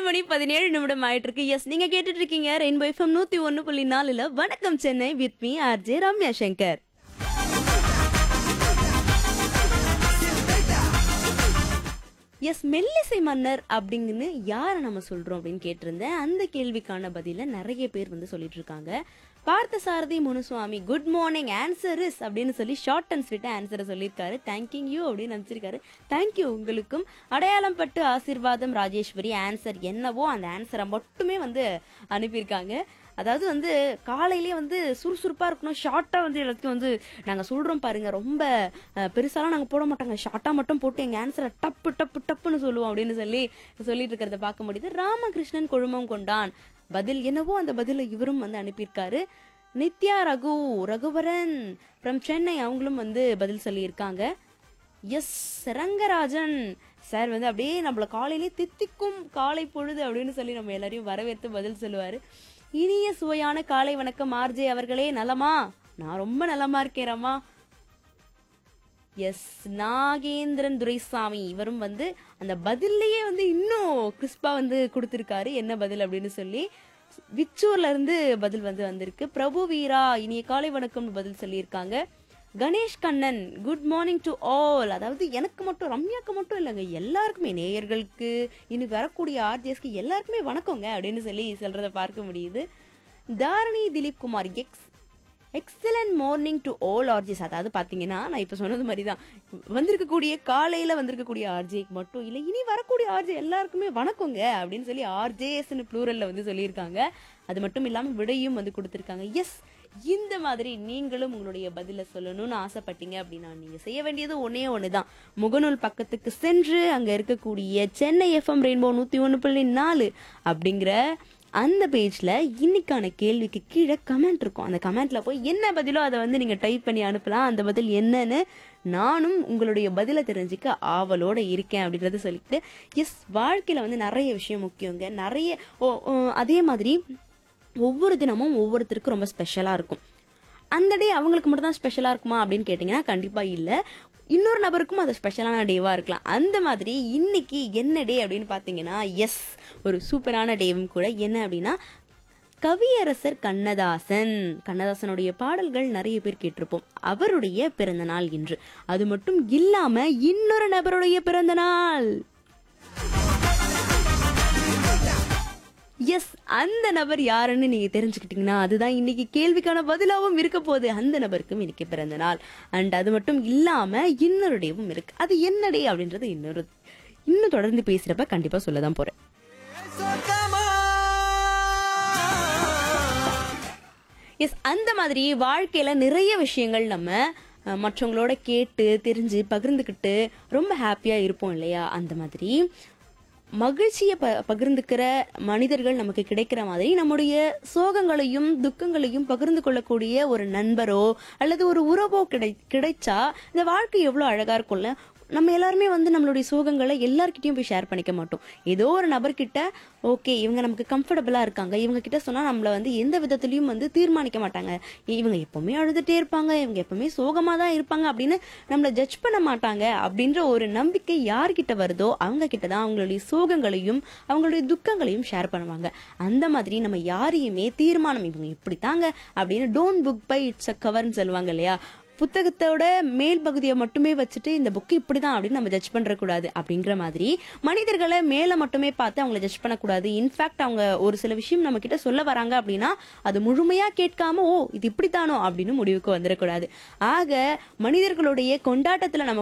மணி பதினேழு நிமிடம் ஆயிட்டு இருக்கு எஸ் நீங்க கேட்டுட்டு இருக்கீங்க ரெயின்போ எஃப்எம் நூத்தி ஒன்னு புள்ளி நாலுல வணக்கம் Chennai with me RJ Ramya Shankar yes மெல்லிசை மன்னர் அப்படிங்கன்னு யாரை நம்ம சொல்றோம் அப்படின்னு கேட்டிருந்தேன் அந்த கேள்விக்கான பதில நிறைய பேர் வந்து சொல்லிட்டு இருக்காங்க Parthasarathy Munuswamy good morning answer is அப்படின்னு சொல்லி ஷார்ட் அண்ட் ஸ்வீட்டா ஆன்சரை சொல்லியிருக்காரு தேங்க்யூ யூ அப்படின்னு நினச்சிருக்காரு தேங்க்யூ உங்களுக்கும் அடையாளம் பட்டு ஆசீர்வாதம் ராஜேஸ்வரி ஆன்சர் என்னவோ அந்த ஆன்சரை மட்டுமே வந்து அனுப்பியிருக்காங்க அதாவது வந்து காலையிலேயே வந்து சுறுசுறுப்பாக இருக்கணும் ஷார்ட்டாக வந்து எல்லாத்தையும் வந்து நாங்கள் சொல்கிறோம் பாருங்க ரொம்ப அஹ், பெருசாலாம் நாங்கள் போட மாட்டாங்க ஷார்ட்டாக மட்டும் போட்டு எங்கள் ஆன்சரை டப்பு டப்பு டப்புன்னு சொல்லுவோம் அப்படின்னு சொல்லி சொல்லிட்டு இருக்கிறத பார்க்க முடியுது ராமகிருஷ்ணன் குழுமம் கொண்டான் பதில் என்னவோ அந்த பதிலை இவரும் வந்து அனுப்பியிருக்காரு நித்யா ரகு ரகுவரன் ஃப்ரம் சென்னை அவங்களும் வந்து பதில் சொல்லியிருக்காங்க எஸ் ரங்கராஜன் சார் வந்து அப்படியே நம்மள காலையிலே தித்திக்கும் காலை பொழுது அப்படின்னு சொல்லி நம்ம எல்லாரையும் வரவேற்று பதில் சொல்லுவாரு இனிய சுவையான காலை வணக்கம் ஆர்ஜே அவர்களே நலமா நான் ரொம்ப நலமா இருக்கேன் ரமா எஸ் நாகேந்திரன் துரைசாமி இவரும் வந்து அந்த பதில்லையே வந்து இன்னும் கிறிஸ்பா வந்து கொடுத்துருக்காரு என்ன பதில் அப்படின்னு சொல்லி விச்சூர்ல இருந்து பதில் வந்து வந்திருக்கு பிரபு வீரா இனிய காலை வணக்கம்னு பதில் சொல்லியிருக்காங்க Ganesh Kannan good morning to all அதாவது எனக்கு மட்டும் ரம்யாக்கு மட்டும் இல்லைங்க எல்லாருக்குமே நேயர்களுக்கு இனி வரக்கூடிய ஆர்ஜிஎஸ்க்கு எல்லாருக்குமே வணக்கங்க அப்படின்னு சொல்லி சொல்றத பார்க்க முடியுது Dharani Dilip Kumar ex excellent morning to all RJs அதாவது பார்த்தீங்கன்னா நான் இப்போ சொன்னது மாதிரி தான் வந்திருக்கக்கூடிய காலையில் வந்திருக்கக்கூடிய ஆர்ஜேக்கு மட்டும் இல்லை இனி வரக்கூடிய ஆர்ஜே எல்லாருக்குமே வணக்கங்க அப்படின்னு சொல்லி ஆர்ஜேஸ்னு ப்ளூரலில் வந்து சொல்லியிருக்காங்க அது மட்டும் இல்லாமல் விடையும் வந்து கொடுத்துருக்காங்க எஸ் இந்த மாதிரி நீங்களும் உங்களுடைய பதிலை சொல்லணும்னு ஆசைப்பட்டீங்க அப்படின்னா நீங்கள் செய்ய வேண்டியது ஒன்றே ஒன்று தான் முகநூல் பக்கத்துக்கு சென்று அங்கே இருக்கக்கூடிய சென்னை எஃப்எம் ரெயின்போ நூற்றி ஒன்று புள்ளி நாலு அப்படிங்கிற அந்த பேஜ்ல இன்னைக்கான கேள்விக்கு கீழே கமெண்ட் இருக்கும் அந்த கமெண்ட்ல போய் என்ன பதிலோ அதை வந்து நீங்க டைப் பண்ணி அனுப்பலாம் அந்த பதில் என்னன்னு நானும் உங்களுடைய பதிலை தெரிஞ்சுக்க ஆவலோட இருக்கேன் அப்படின்றத சொல்லிட்டு எஸ் வாழ்க்கையில வந்து நிறைய விஷயம் முக்கியங்க நிறைய ஓ- ஓ, அதே மாதிரி ஒவ்வொரு தினமும் ஒவ்வொருத்தருக்கும் ரொம்ப ஸ்பெஷலா இருக்கும் அந்த டே அவங்களுக்கு மட்டும் தான் ஸ்பெஷலாக இருக்குமா அப்படின்னு கேட்டிங்கன்னா கண்டிப்பாக இல்லை இன்னொரு நபருக்கும் அது ஸ்பெஷலான டேவாக இருக்கலாம் அந்த மாதிரி இன்னைக்கு என்ன டே அப்படின்னு பார்த்தீங்கன்னா எஸ் ஒரு சூப்பரான டேவும் கூட என்ன அப்படின்னா கவியரசர் கண்ணதாசன் கண்ணதாசனுடைய பாடல்கள் நிறைய பேர் கேட்டிருப்போம் அவருடைய பிறந்த நாள் இன்று அது மட்டும் இல்லாம இன்னொரு நபருடைய பிறந்த நாள் எஸ் அந்த நபர் யாருன்னு நீங்க தெரிஞ்சுக்கிட்டீங்கன்னா அதுதான் இன்னைக்கு கேள்விக்கான பதிலாகவும் இருக்க போகுது அந்த நபருக்கும் இன்னைக்கு பிறந்த நாள் அண்ட் அது மட்டும் இல்லாம இன்னொரு டேவும் இருக்கு அது என்ன டே அப்படின்றது இன்னொரு இன்னும் தொடர்ந்து பேசுறப்ப கண்டிப்பா சொல்லதான் போறேன் எஸ் அந்த மாதிரி வாழ்க்கையில நிறைய விஷயங்கள் நம்ம அஹ், மற்றவங்களோட கேட்டு தெரிஞ்சு பகிர்ந்துக்கிட்டு ரொம்ப ஹாப்பியா இருப்போம் இல்லையா அந்த மாதிரி மகிழ்ச்சியை ப பகிர்ந்துக்கிற மனிதர்கள் நமக்கு கிடைக்கிற மாதிரி நம்முடைய சோகங்களையும் துக்கங்களையும் பகிர்ந்து கொள்ளக்கூடிய ஒரு நண்பரோ அல்லது ஒரு உறவோ கிடை கிடைச்சா இந்த வாழ்க்கை எவ்வளோ அழகா இருக்கும்ல நம்ம எல்லாருமே வந்து நம்மளுடைய சோகங்களை எல்லார்கிட்டயும் போய் ஷேர் பண்ணிக்க மாட்டோம் ஏதோ ஒரு நபர்கிட்ட ஓகே இவங்க நமக்கு கம்ஃபர்டபுளா இருக்காங்க இவங்க கிட்ட சொன்னா நம்மள வந்து எந்த விதத்திலயும் வந்து தீர்மானிக்க மாட்டாங்க இவங்க எப்பவுமே அழுதுட்டே இருப்பாங்க இவங்க எப்பவுமே சோகமா தான் இருப்பாங்க அப்படின்னு நம்மள ஜட்ஜ் பண்ண மாட்டாங்க அப்படின்ற ஒரு நம்பிக்கை யார்கிட்ட வருதோ அவங்க கிட்ட தான் அவங்களுடைய சோகங்களையும் அவங்களுடைய துக்கங்களையும் ஷேர் பண்ணுவாங்க அந்த மாதிரி நம்ம யாரையுமே தீர்மானம் இவங்க இப்படித்தாங்க அப்படின்னு don't book by its a கவர்னு சொல்லுவாங்க இல்லையா புத்தகத்தோட மேல் பகுதியை மட்டுமே வச்சுட்டு இந்த புக்கு இப்படிதான் அப்படின்னு நம்ம ஜட்ஜ் பண்றக்கூடாது அப்படிங்கிற மாதிரி மனிதர்களை மேல மட்டுமே பார்த்து அவங்கள ஜட்ஜ் பண்ணக்கூடாது இன்ஃபேக்ட் அவங்க ஒரு சில விஷயம் நம்ம கிட்ட சொல்ல வராங்க அப்படின்னா அது முழுமையா கேட்காம ஓ இது இப்படித்தானோ அப்படின்னு முடிவுக்கு வந்துடக்கூடாது ஆக மனிதர்களுடைய கொண்டாட்டத்துல நம்ம